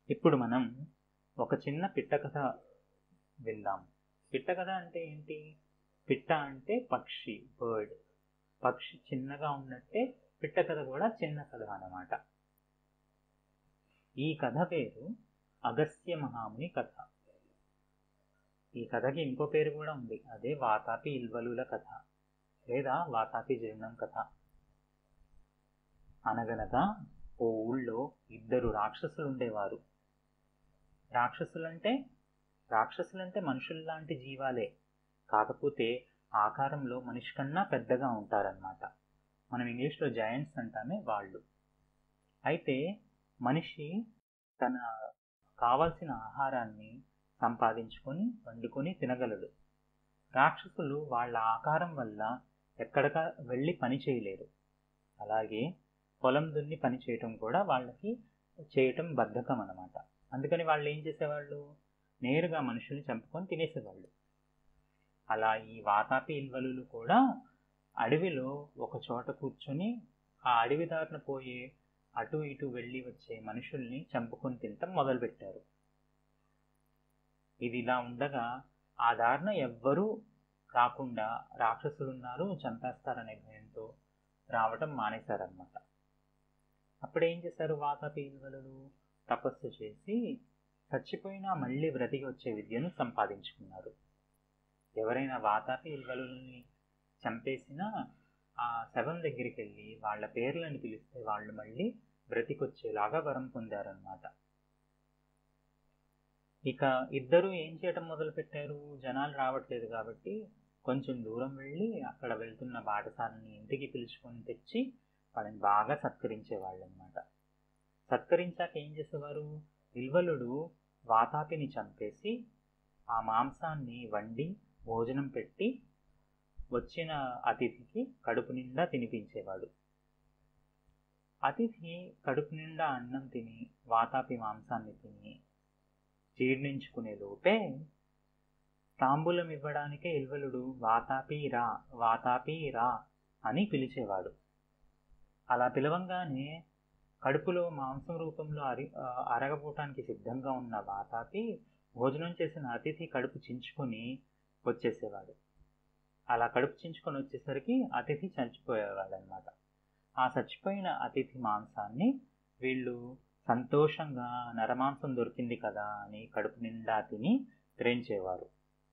ఇప్పుడు మనం ఒక చిన్న పిట్ట కథ విందాం పిట్ట కథ అంటే ఏంటి పిట్ట అంటే పక్షి బర్డ్ పక్షి చిన్నగా ఉన్నట్టే పిట్ట కథ కూడా చిన్న కథ అన్నమాట ఈ కథ పేరు అగస్త్య మహాముని కథ ఈ కథకి ఇంకో పేరు కూడా ఉంది అదే వాతాపి ఇల్వలుల కథ లేదా వాతాపి జీర్ణం కథ అనగనగా ఓ ఊళ్ళో ఇద్దరు రాక్షసులు ఉండేవారు రాక్షసులంటే రాక్షసులంటే మనుషుల్లాంటి జీవాలే కాకపోతే ఆకారంలో మనిషి కన్నా పెద్దగా ఉంటారన్నమాట మనం ఇంగ్లీష్లో జయంట్స్ అంటామే వాళ్ళు అయితే మనిషి తన కావలసిన ఆహారాన్ని సంపాదించుకొని వండుకొని తినగలడు రాక్షసులు వాళ్ళ ఆకారం వల్ల ఎక్కడక వెళ్ళి పని చేయలేరు అలాగే పొలం దున్ని పని చేయటం కూడా వాళ్ళకి చేయటం బద్ధకం అన్నమాట అందుకని వాళ్ళు ఏం చేసేవాళ్ళు నేరుగా మనుషుల్ని చంపుకొని తినేసేవాళ్ళు అలా ఈ వాతాపి ఇల్వలులు కూడా అడవిలో ఒక చోట కూర్చొని ఆ అడవి దారిన పోయే అటు ఇటు వెళ్ళి వచ్చే మనుషుల్ని చంపుకొని తినటం మొదలుపెట్టారు ఇది ఇలా ఉండగా ఆ దారిన ఎవ్వరూ రాకుండా రాక్షసులున్నారు చంపేస్తారనే భయంతో రావటం మానేశారనమాట అప్పుడు ఏం చేశారు వాతాపి ఇల్వలులు తపస్సు చేసి చచ్చిపోయినా మళ్ళీ బ్రతికి వచ్చే విద్యను సంపాదించుకున్నారు ఎవరైనా వాతాపి ఇల్వలుని చంపేసినా ఆ శవం దగ్గరికి వెళ్ళి వాళ్ళ పేర్లను పిలిస్తే వాళ్ళు మళ్ళీ బ్రతికొచ్చేలాగా వరం పొందారనమాట ఇక ఇద్దరు ఏం చేయటం మొదలు పెట్టారు జనాలు రావట్లేదు కాబట్టి కొంచెం దూరం వెళ్ళి అక్కడ వెళ్తున్న బాటసారిని ఇంటికి పిలుచుకొని తెచ్చి వాళ్ళని బాగా సత్కరించేవాళ్ళు అనమాట సత్కరించాక ఏం చేసేవారు ఇల్వలుడు వాతాపిని చంపేసి ఆ మాంసాన్ని వండి భోజనం పెట్టి వచ్చిన అతిథికి కడుపు నిండా తినిపించేవాడు అతిథి కడుపు నిండా అన్నం తిని వాతాపి మాంసాన్ని తిని జీర్ణించుకునే లోపే తాంబూలం ఇవ్వడానికే ఇల్వలుడు వాతాపి రా వాతాపి రా అని పిలిచేవాడు అలా పిలవంగానే కడుపులో మాంసం రూపంలో అరి అరగపోవటానికి సిద్ధంగా ఉన్న వాతాపి భోజనం చేసిన అతిథి కడుపు చించుకొని వచ్చేసేవాడు అలా కడుపు చించుకొని వచ్చేసరికి అతిథి చచ్చిపోయేవాడు అనమాట ఆ చచ్చిపోయిన అతిథి మాంసాన్ని వీళ్ళు సంతోషంగా నరమాంసం దొరికింది కదా అని కడుపు నిండా తిని త్రేంచేవారు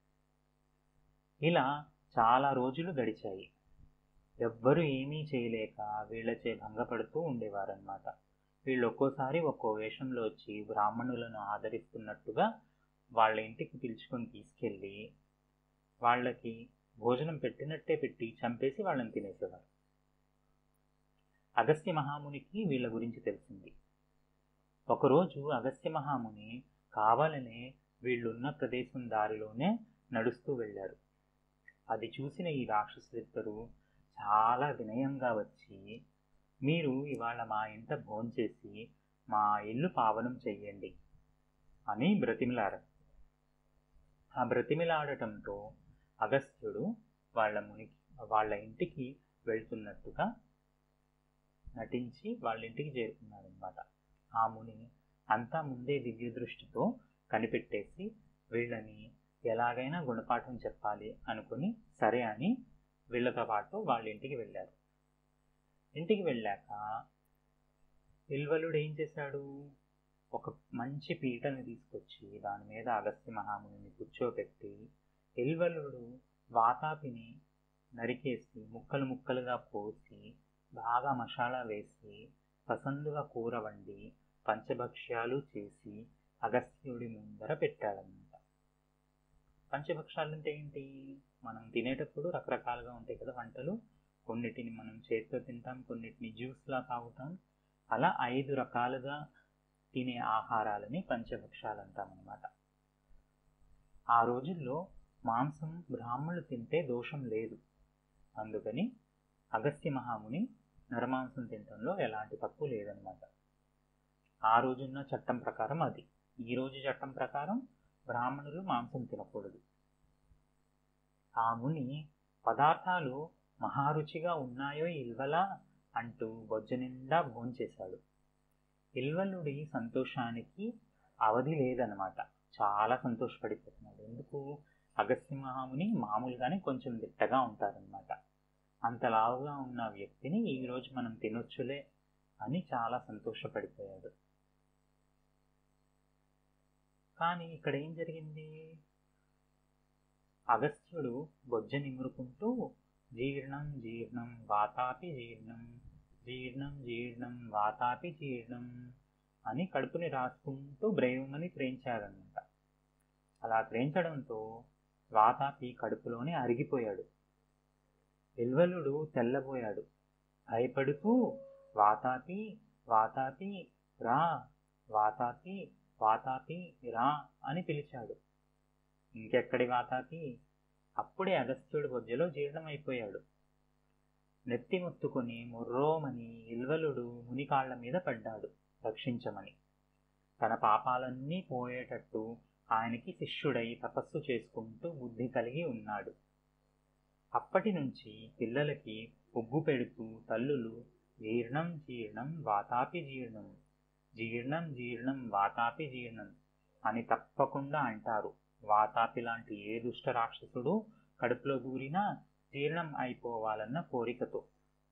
ఇలా చాలా రోజులు గడిచాయి ఎవ్వరూ ఏమీ చేయలేక వీళ్ళచే భంగపడుతూ ఉండేవారన్నమాట వీళ్ళు ఒక్కోసారి ఒక్కో వేషంలో వచ్చి బ్రాహ్మణులను ఆదరిస్తున్నట్టుగా వాళ్ళ ఇంటికి పిలుచుకొని తీసుకెళ్ళి వాళ్ళకి భోజనం పెట్టినట్టే పెట్టి చంపేసి వాళ్ళని తినేసేవారు అగస్త్య మహామునికి వీళ్ళ గురించి తెలిసింది ఒకరోజు అగస్త్య మహాముని కావాలనే వీళ్ళున్న ప్రదేశం దారిలోనే నడుస్తూ వెళ్ళారు అది చూసిన ఈ రాక్షసులిద్దరూ చాలా వినయంగా వచ్చి మీరు ఇవాళ మా ఇంట భోంచేసి మా ఇల్లు పావనం చెయ్యండి అని బ్రతిమిలాడారు ఆ బ్రతిమిలాడటంతో అగస్త్యుడు వాళ్ళ మునికి వాళ్ళ ఇంటికి వెళ్తున్నట్టుగా నటించి వాళ్ళ ఇంటికి చేరుకున్నాడు అనమాట ఆ ముని అంతా ముందే దివ్య దృష్టితో కనిపెట్టేసి వీళ్ళని ఎలాగైనా గుణపాఠం చెప్పాలి అనుకుని సరే అని వీళ్ళతో పాటు వాళ్ళ ఇంటికి వెళ్ళారు ఇంటికి వెళ్ళాక ఇల్వలుడు ఏం చేశాడు ఒక మంచి పీటని తీసుకొచ్చి దాని మీద అగస్త్య మహాముని కూర్చోబెట్టి ఇల్వలుడు వాతాపిని నరికేసి ముక్కలు ముక్కలుగా పోసి బాగా మసాలా వేసి పసందుగా కూర వండి పంచభక్ష్యాలు చేసి అగస్త్యుడి ముందర పెట్టాడనమాట పంచభక్షాలు అంటే ఏంటి మనం తినేటప్పుడు రకరకాలుగా ఉంటాయి కదా వంటలు కొన్నిటిని మనం చేతితో తింటాం కొన్నిటిని జ్యూస్లా తాగుతాం అలా ఐదు రకాలుగా తినే ఆహారాలని పంచభక్షాలు అంటాం అనమాట ఆ రోజుల్లో మాంసం బ్రాహ్మణులు తింటే దోషం లేదు అందుకని అగస్త్య మహాముని నరమాంసం తినటంలో ఎలాంటి తప్పు లేదనమాట ఆ రోజున్న చట్టం ప్రకారం అది ఈ రోజు చట్టం ప్రకారం బ్రాహ్మణులు మాంసం తినకూడదు ఆ ముని పదార్థాలు మహారుచిగా ఉన్నాయో ఇల్వలా అంటూ బొజ్జ నిండా భోంచేశాడు ఇల్వలుడి సంతోషానికి అవధి లేదనమాట చాలా సంతోషపడిపోతున్నాడు ఎందుకు అగస్త్య మహాముని మామూలుగానే కొంచెం దిట్టగా ఉంటారనమాట అంత లావుగా ఉన్న వ్యక్తిని ఈరోజు మనం తినొచ్చులే అని చాలా సంతోషపడిపోయాడు కానీ ఇక్కడ ఏం జరిగింది అగస్త్యుడు బొజ్జ నిమురుకుంటూ జీర్ణం జీర్ణం వాతాపి జీర్ణం జీర్ణం జీర్ణం వాతాపి జీర్ణం అని కడుపుని రాసుకుంటూ బ్రేవమని త్రేయించాడనమాట అలా త్రేయించడంతో వాతాపి కడుపులోనే అరిగిపోయాడు విల్వలుడు తెల్లబోయాడు భయపడుతూ వాతాపి వాతాపి రా వాతాపి వాతాపి రా అని పిలిచాడు ఇంకెక్కడి వాతాపి అప్పుడే అగస్త్యుడి బొజ్జలో జీర్ణమైపోయాడు నెత్తి మొత్తుకొని ముర్రోమని ఇల్వలుడు మునికాళ్ల మీద పడ్డాడు రక్షించమని తన పాపాలన్నీ పోయేటట్టు ఆయనకి శిష్యుడై తపస్సు చేసుకుంటూ బుద్ధి కలిగి ఉన్నాడు అప్పటి నుంచి పిల్లలకి ఉగ్గు పెడుతూ తల్లులు జీర్ణం జీర్ణం వాతాపి జీర్ణం జీర్ణం జీర్ణం వాతాపి జీర్ణం అని తప్పకుండా అంటారు వాతాపి లాంటి ఏ దుష్ట రాక్షసుడు కడుపులో దూరినా జీర్ణం అయిపోవాలన్న కోరికతో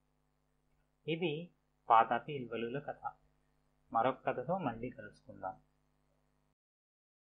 ఇది వాతాపి ఇల్వలుల కథ మరొక కథతో మళ్ళీ కలుసుకుందాం